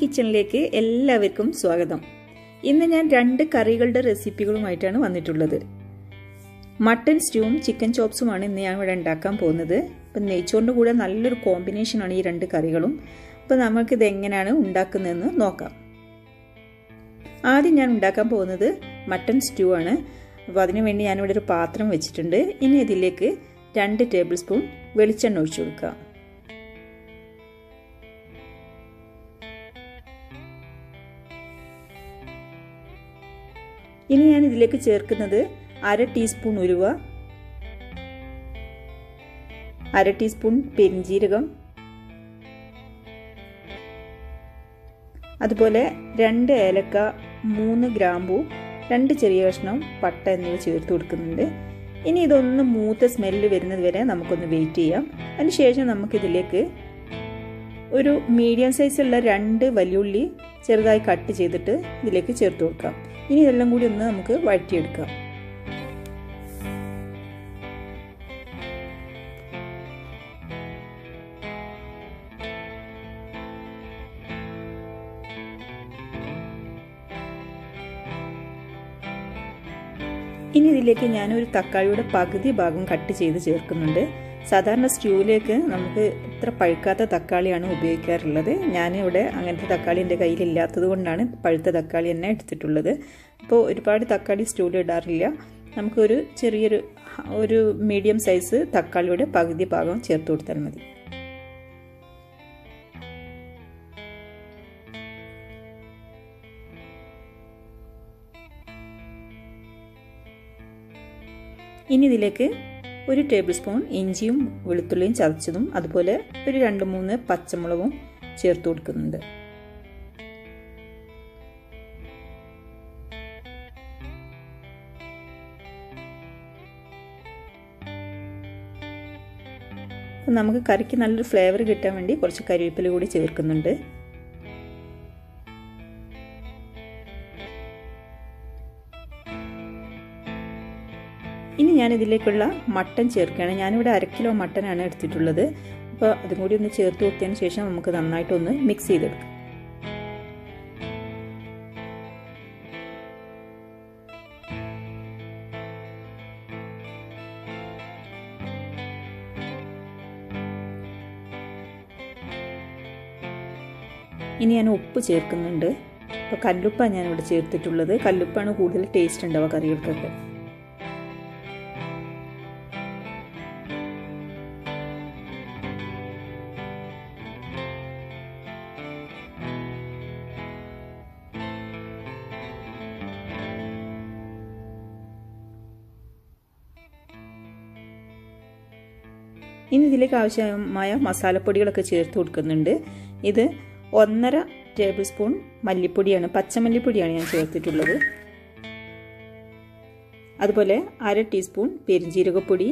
കിച്ചണിലേക്ക് എല്ലാവർക്കും സ്വാഗതം ഇന്ന് ഞാൻ രണ്ട് കറികളുടെ റെസിപ്പികളുമായിട്ടാണ് വന്നിട്ടുള്ളത് മട്ടൻ സ്റ്റൂവും ചിക്കൻ ചോപ്സുമാണ് ഇന്ന് ഞാൻ ഇവിടെ ഉണ്ടാക്കാൻ പോകുന്നത് അപ്പം നെയ്ച്ചോറിൻ്റെ കൂടെ നല്ലൊരു കോമ്പിനേഷനാണ് ഈ രണ്ട് കറികളും അപ്പോൾ നമുക്കിത് എങ്ങനെയാണ് ഉണ്ടാക്കുന്നതെന്ന് നോക്കാം ആദ്യം ഞാൻ ഉണ്ടാക്കാൻ പോകുന്നത് മട്ടൻ സ്റ്റൂ ആണ് അപ്പോൾ അതിനു വേണ്ടി ഞാനിവിടെ ഒരു പാത്രം വെച്ചിട്ടുണ്ട് ഇനി ഇതിലേക്ക് രണ്ട് ടേബിൾ സ്പൂൺ വെളിച്ചെണ്ണ ഒഴിച്ചു കൊടുക്കുക ഇനി ഞാൻ ഇതിലേക്ക് ചേർക്കുന്നത് അര ടീസ്പൂൺ ഉലുവ അര ടീസ്പൂൺ പെരിഞ്ജീരകം അതുപോലെ രണ്ട് ഏലക്ക മൂന്ന് ഗ്രാമ്പു രണ്ട് ചെറിയ കഷ്ണം പട്ട എന്നിവ ചേർത്ത് കൊടുക്കുന്നുണ്ട് ഇനി ഇതൊന്ന് മൂത്ത സ്മെല്ല് വരുന്നത് വരെ നമുക്കൊന്ന് വെയിറ്റ് ചെയ്യാം അതിനുശേഷം നമുക്കിതിലേക്ക് ഒരു മീഡിയം സൈസുള്ള രണ്ട് വലിയുള്ളി ചെറുതായി കട്ട് ചെയ്തിട്ട് ഇതിലേക്ക് ചേർത്ത് കൊടുക്കാം ഇനി ഇതെല്ലാം കൂടി ഒന്ന് നമുക്ക് വഴറ്റിയെടുക്കാം ഇനി ഇതിലേക്ക് ഞാനൊരു തക്കാളിയുടെ പകുതി ഭാഗം കട്ട് ചെയ്ത് ചേർക്കുന്നുണ്ട് സാധാരണ സ്റ്റ്യൂവിലേക്ക് നമുക്ക് ഇത്ര പഴുക്കാത്ത തക്കാളിയാണ് ഉപയോഗിക്കാറുള്ളത് ഞാനിവിടെ അങ്ങനത്തെ തക്കാളി എൻ്റെ കയ്യിലില്ലാത്തത് കൊണ്ടാണ് പഴുത്ത തക്കാളി തന്നെ എടുത്തിട്ടുള്ളത് അപ്പോൾ ഒരുപാട് തക്കാളി സ്റ്റൂവിൽ ഇടാറില്ല നമുക്കൊരു ചെറിയൊരു ഒരു മീഡിയം സൈസ് തക്കാളിയുടെ പകുതി ഭാഗം ചേർത്ത് കൊടുത്താൽ മതി ഇനി ഇതിലേക്ക് ഒരു ടേബിൾ സ്പൂൺ ഇഞ്ചിയും വെളുത്തുള്ളിയും ചതച്ചതും അതുപോലെ ഒരു രണ്ട് മൂന്ന് പച്ചമുളകും ചേർത്ത് കൊടുക്കുന്നുണ്ട് നമുക്ക് കറിക്ക് നല്ലൊരു ഫ്ലേവർ കിട്ടാൻ വേണ്ടി കുറച്ച് കരിവേപ്പില കൂടി ചേർക്കുന്നുണ്ട് ഇനി ഞാൻ ഇതിലേക്കുള്ള മട്ടൻ ചേർക്കുകയാണ് ഞാനിവിടെ അര കിലോ മട്ടനാണ് എടുത്തിട്ടുള്ളത് അപ്പോൾ അതും കൂടി ഒന്ന് ചേർത്ത് കൊടുത്തതിന് ശേഷം നമുക്ക് നന്നായിട്ടൊന്ന് മിക്സ് ചെയ്തെടുക്കാം ഇനി ഞാൻ ഉപ്പ് ചേർക്കുന്നുണ്ട് അപ്പോൾ കല്ലുപ്പാണ് ഞാനിവിടെ ചേർത്തിട്ടുള്ളത് കല്ലുപ്പാണ് കൂടുതൽ ടേസ്റ്റ് ഉണ്ടാവുക കറികൾക്കൊക്കെ ഇനി ഇതിലേക്ക് ആവശ്യമായ മസാലപ്പൊടികളൊക്കെ ചേർത്ത് കൊടുക്കുന്നുണ്ട് ഇത് ഒന്നര ടേബിൾ സ്പൂൺ മല്ലിപ്പൊടിയാണ് പച്ചമല്ലിപ്പൊടിയാണ് ഞാൻ ചേർത്തിട്ടുള്ളത് അതുപോലെ അര ടീസ്പൂൺ പെരിഞ്ജീരകപ്പൊടി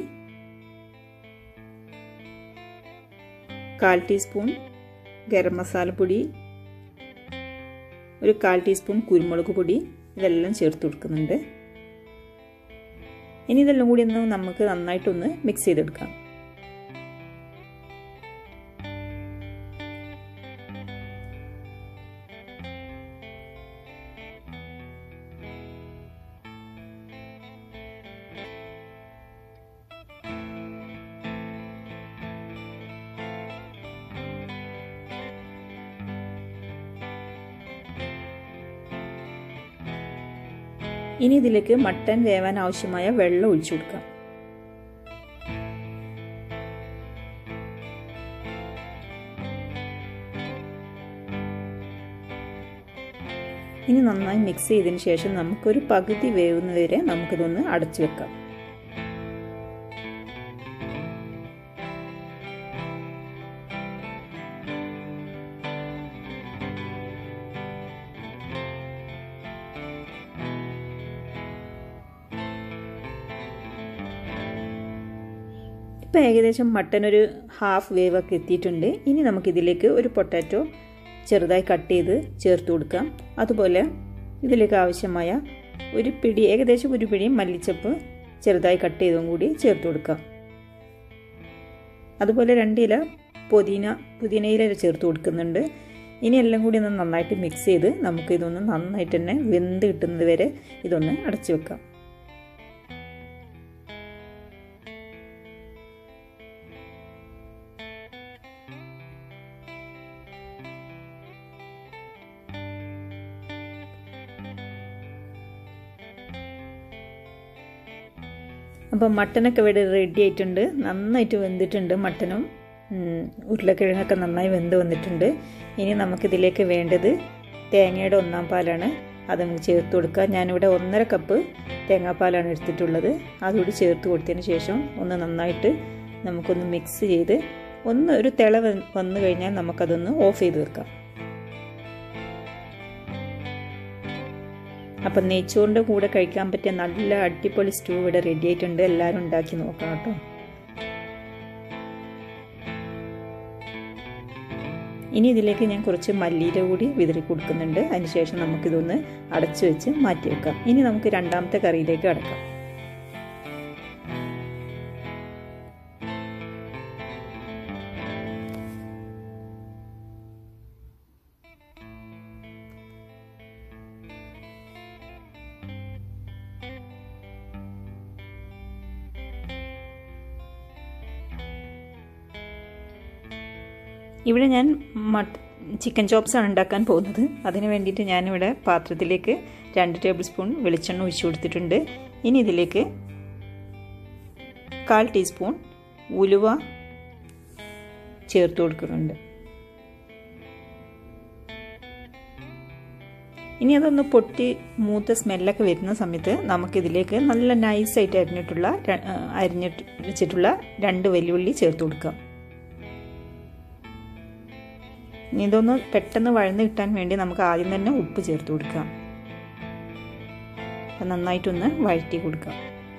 കാൽ ടീസ്പൂൺ ഗരം മസാലപ്പൊടി ഒരു കാൽ ടീസ്പൂൺ കുരുമുളക് പൊടി ഇതെല്ലാം ചേർത്ത് കൊടുക്കുന്നുണ്ട് ഇനി ഇതെല്ലാം കൂടി ഒന്ന് നമുക്ക് നന്നായിട്ടൊന്ന് മിക്സ് ചെയ്തെടുക്കാം ഇനി ഇതിലേക്ക് മട്ടൻ വേവാൻ ആവശ്യമായ വെള്ളം ഒഴിച്ചു കൊടുക്കാം ഇനി നന്നായി മിക്സ് ചെയ്തതിന് ശേഷം നമുക്കൊരു പകുതി വേവുന്നവരെ നമുക്കിതൊന്ന് അടച്ചു വെക്കാം ഇപ്പം ഏകദേശം മട്ടൻ ഒരു ഹാഫ് വേവ് ഒക്കെ എത്തിയിട്ടുണ്ട് ഇനി നമുക്കിതിലേക്ക് ഒരു പൊട്ടാറ്റോ ചെറുതായി കട്ട് ചെയ്ത് ചേർത്ത് കൊടുക്കാം അതുപോലെ ഇതിലേക്ക് ആവശ്യമായ ഒരു പിടി ഏകദേശം ഒരു പിടി മല്ലിച്ചപ്പ് ചെറുതായി കട്ട് ചെയ്തും കൂടി ചേർത്ത് കൊടുക്കാം അതുപോലെ രണ്ട് ഇല പുതിന പുതിനയില ചേർത്ത് കൊടുക്കുന്നുണ്ട് ഇനി എല്ലാം കൂടി ഒന്ന് നന്നായിട്ട് മിക്സ് ചെയ്ത് നമുക്ക് ഇതൊന്ന് നന്നായിട്ട് തന്നെ വെന്ത് കിട്ടുന്നത് വരെ ഇതൊന്ന് അടച്ചു വെക്കാം അപ്പം മട്ടനൊക്കെ ഇവിടെ റെഡി ആയിട്ടുണ്ട് നന്നായിട്ട് വെന്തിട്ടുണ്ട് മട്ടനും ഉരുളക്കിഴങ്ങൊക്കെ നന്നായി വെന്ത് വന്നിട്ടുണ്ട് ഇനി നമുക്കിതിലേക്ക് വേണ്ടത് തേങ്ങയുടെ ഒന്നാം പാലാണ് അത് നമുക്ക് ചേർത്ത് കൊടുക്കുക ഞാനിവിടെ ഒന്നര കപ്പ് തേങ്ങാപ്പാലാണ് എടുത്തിട്ടുള്ളത് അതുകൂടി ചേർത്ത് കൊടുത്തതിന് ശേഷം ഒന്ന് നന്നായിട്ട് നമുക്കൊന്ന് മിക്സ് ചെയ്ത് ഒന്ന് ഒരു തിള വന്നു കഴിഞ്ഞാൽ നമുക്കതൊന്ന് ഓഫ് ചെയ്ത് വെക്കാം അപ്പം നെയ്ച്ചോറിൻ്റെ കൂടെ കഴിക്കാൻ പറ്റിയ നല്ല അടിപൊളി സ്റ്റൂ ഇവിടെ റെഡി ആയിട്ടുണ്ട് എല്ലാവരും ഉണ്ടാക്കി നോക്കണം കേട്ടോ ഇനി ഇതിലേക്ക് ഞാൻ കുറച്ച് മല്ലിയില കൂടി വിതറി കൊടുക്കുന്നുണ്ട് അതിനുശേഷം നമുക്കിതൊന്ന് അടച്ചു വെച്ച് മാറ്റി വെക്കാം ഇനി നമുക്ക് രണ്ടാമത്തെ കറിയിലേക്ക് അടക്കാം ഇവിടെ ഞാൻ മട്ട് ചിക്കൻ ചോപ്സ് ആണ് ഉണ്ടാക്കാൻ പോകുന്നത് അതിന് വേണ്ടിയിട്ട് ഞാനിവിടെ പാത്രത്തിലേക്ക് രണ്ട് ടേബിൾ സ്പൂൺ വെളിച്ചെണ്ണ ഒഴിച്ചു കൊടുത്തിട്ടുണ്ട് ഇനി ഇതിലേക്ക് കാൽ ടീസ്പൂൺ ഉലുവ ചേർത്ത് കൊടുക്കുന്നുണ്ട് ഇനി അതൊന്ന് പൊട്ടി മൂത്ത സ്മെല്ലൊക്കെ വരുന്ന സമയത്ത് നമുക്കിതിലേക്ക് നല്ല നൈസായിട്ട് അരിഞ്ഞിട്ടുള്ള അരിഞ്ഞിട്ട് വെച്ചിട്ടുള്ള രണ്ട് വെല്ലുള്ളി ചേർത്ത് കൊടുക്കാം ഇനി ഇതൊന്ന് പെട്ടെന്ന് വഴന്ന് കിട്ടാൻ വേണ്ടി നമുക്ക് ആദ്യം തന്നെ ഉപ്പ് ചേർത്ത് കൊടുക്കാം അപ്പം നന്നായിട്ടൊന്ന് വഴറ്റി കൊടുക്കാം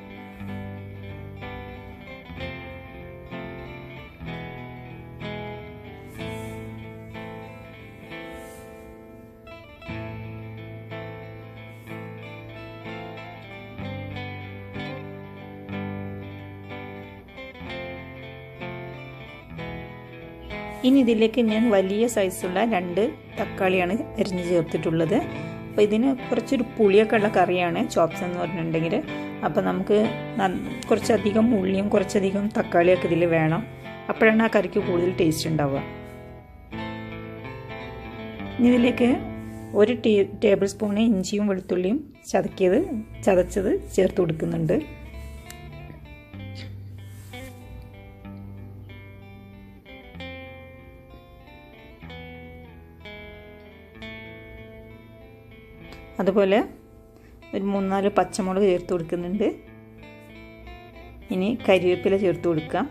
ഇനി ഇതിലേക്ക് ഞാൻ വലിയ സൈസുള്ള രണ്ട് തക്കാളിയാണ് അരിഞ്ഞ് ചേർത്തിട്ടുള്ളത് അപ്പോൾ ഇതിന് കുറച്ചൊരു പുളിയൊക്കെ ഉള്ള കറിയാണ് ചോപ്സ് എന്ന് പറഞ്ഞിട്ടുണ്ടെങ്കിൽ അപ്പോൾ നമുക്ക് കുറച്ചധികം ഉള്ളിയും കുറച്ചധികം തക്കാളിയൊക്കെ ഇതിൽ വേണം അപ്പോഴാണ് ആ കറിക്ക് കൂടുതൽ ടേസ്റ്റ് ഉണ്ടാവുക ഇനി ഇതിലേക്ക് ഒരു ടീ ടേബിൾ സ്പൂണ് ഇഞ്ചിയും വെളുത്തുള്ളിയും ചതക്കിയത് ചതച്ചത് ചേർത്ത് കൊടുക്കുന്നുണ്ട് അതുപോലെ ഒരു മൂന്നാല് പച്ചമുളക് ചേർത്ത് കൊടുക്കുന്നുണ്ട് ഇനി കരിവേപ്പില ചേർത്ത് കൊടുക്കാം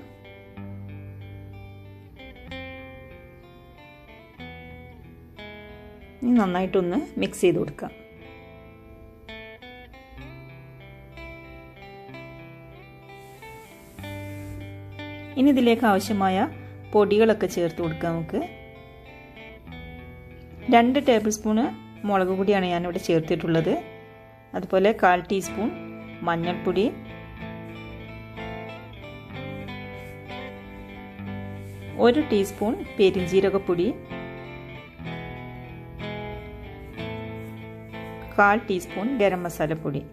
ഇനി നന്നായിട്ടൊന്ന് മിക്സ് ചെയ്ത് കൊടുക്കാം ഇനി ഇതിലേക്ക് ആവശ്യമായ പൊടികളൊക്കെ ചേർത്ത് കൊടുക്കാം നമുക്ക് രണ്ട് ടേബിൾ സ്പൂണ് മുളക് പൊടിയാണ് ഞാനിവിടെ ചേർത്തിട്ടുള്ളത് അതുപോലെ കാൽ ടീസ്പൂൺ മഞ്ഞൾപ്പൊടി ഒരു ടീസ്പൂൺ പെരിഞ്ജീരകപ്പൊടി കാൽ ടീസ്പൂൺ ഗരം മസാലപ്പൊടി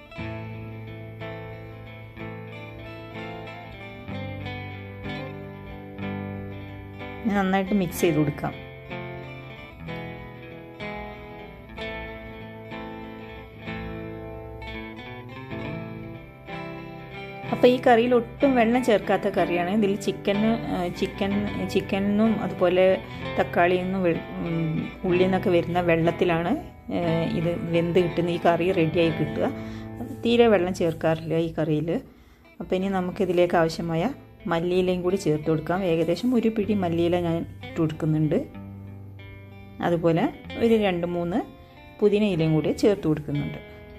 നന്നായിട്ട് മിക്സ് ചെയ്ത് കൊടുക്കാം അപ്പോൾ ഈ കറിയിൽ ഒട്ടും വെള്ളം ചേർക്കാത്ത കറിയാണ് ഇതിൽ ചിക്കന് ചിക്കൻ ചിക്കനും അതുപോലെ തക്കാളിയിൽ നിന്നും ഉള്ളിൽ നിന്നൊക്കെ വരുന്ന വെള്ളത്തിലാണ് ഇത് വെന്ത് കിട്ടുന്ന ഈ കറി റെഡിയായി കിട്ടുക തീരെ വെള്ളം ചേർക്കാറില്ല ഈ കറിയിൽ അപ്പോൾ ഇനി നമുക്കിതിലേക്ക് ആവശ്യമായ മല്ലിയിലയും കൂടി ചേർത്ത് കൊടുക്കാം ഏകദേശം ഒരു പിടി മല്ലിയില ഞാൻ ഇട്ട് കൊടുക്കുന്നുണ്ട് അതുപോലെ ഒരു രണ്ട് മൂന്ന് പുതിന ഇലയും കൂടി ചേർത്ത് കൊടുക്കുന്നുണ്ട്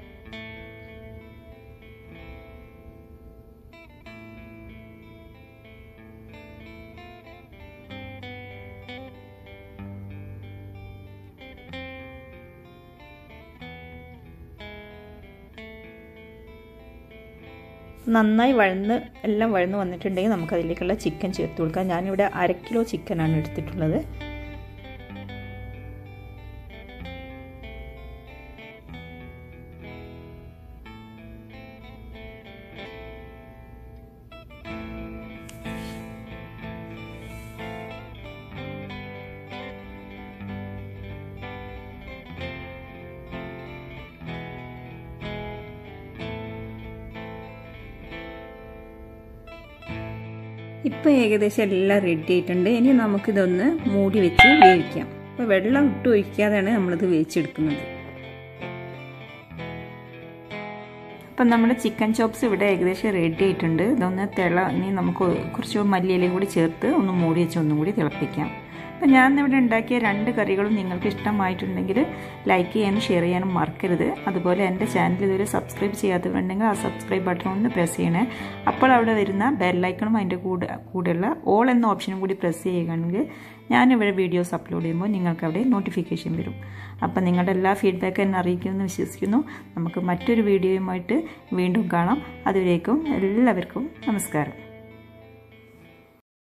നന്നായി വഴന്ന് എല്ലാം വഴന്ന് വന്നിട്ടുണ്ടെങ്കിൽ നമുക്ക് അതിലേക്കുള്ള ചിക്കൻ ചേർത്ത് കൊടുക്കാം ഞാനിവിടെ അര കിലോ ചിക്കനാണ് എടുത്തിട്ടുള്ളത് ഇപ്പോൾ ഏകദേശം എല്ലാം റെഡി ആയിട്ടുണ്ട് ഇനി നമുക്കിതൊന്ന് മൂടി വെച്ച് വേവിക്കാം അപ്പോൾ വെള്ളം ഇട്ട് ഒഴിക്കാതെയാണ് നമ്മളിത് വേവിച്ചെടുക്കുന്നത് അപ്പം നമ്മുടെ ചിക്കൻ ചോപ്സ് ഇവിടെ ഏകദേശം റെഡി ആയിട്ടുണ്ട് ഇതൊന്ന് തിള ഇനി നമുക്ക് കുറച്ച് മല്ലിയിലയും കൂടി ചേർത്ത് ഒന്ന് മൂടി വെച്ച് ഒന്നും കൂടി തിളപ്പിക്കാം അപ്പം ഞാൻ ഇവിടെ ഉണ്ടാക്കിയ രണ്ട് കറികളും നിങ്ങൾക്ക് ഇഷ്ടമായിട്ടുണ്ടെങ്കിൽ ലൈക്ക് ചെയ്യാനും ഷെയർ ചെയ്യാനും മറക്കരുത് അതുപോലെ എൻ്റെ ചാനൽ ഇതുവരെ സബ്സ്ക്രൈബ് ചെയ്യാത്തവരുണ്ടെങ്കിൽ ആ സബ്സ്ക്രൈബ് ബട്ടൺ ഒന്ന് പ്രസ് ചെയ്യണേ അപ്പോൾ അവിടെ വരുന്ന ബെല്ലൈക്കണും അതിൻ്റെ കൂടെ കൂടെയുള്ള ഓൾ എന്ന ഓപ്ഷനും കൂടി പ്രസ് ചെയ്യുകയാണെങ്കിൽ ഞാനിവിടെ വീഡിയോസ് അപ്ലോഡ് ചെയ്യുമ്പോൾ നിങ്ങൾക്ക് അവിടെ നോട്ടിഫിക്കേഷൻ വരും അപ്പം നിങ്ങളുടെ എല്ലാ ഫീഡ്ബാക്ക് എന്നെ അറിയിക്കുമെന്ന് വിശ്വസിക്കുന്നു നമുക്ക് മറ്റൊരു വീഡിയോയുമായിട്ട് വീണ്ടും കാണാം അതുവരേക്കും എല്ലാവർക്കും നമസ്കാരം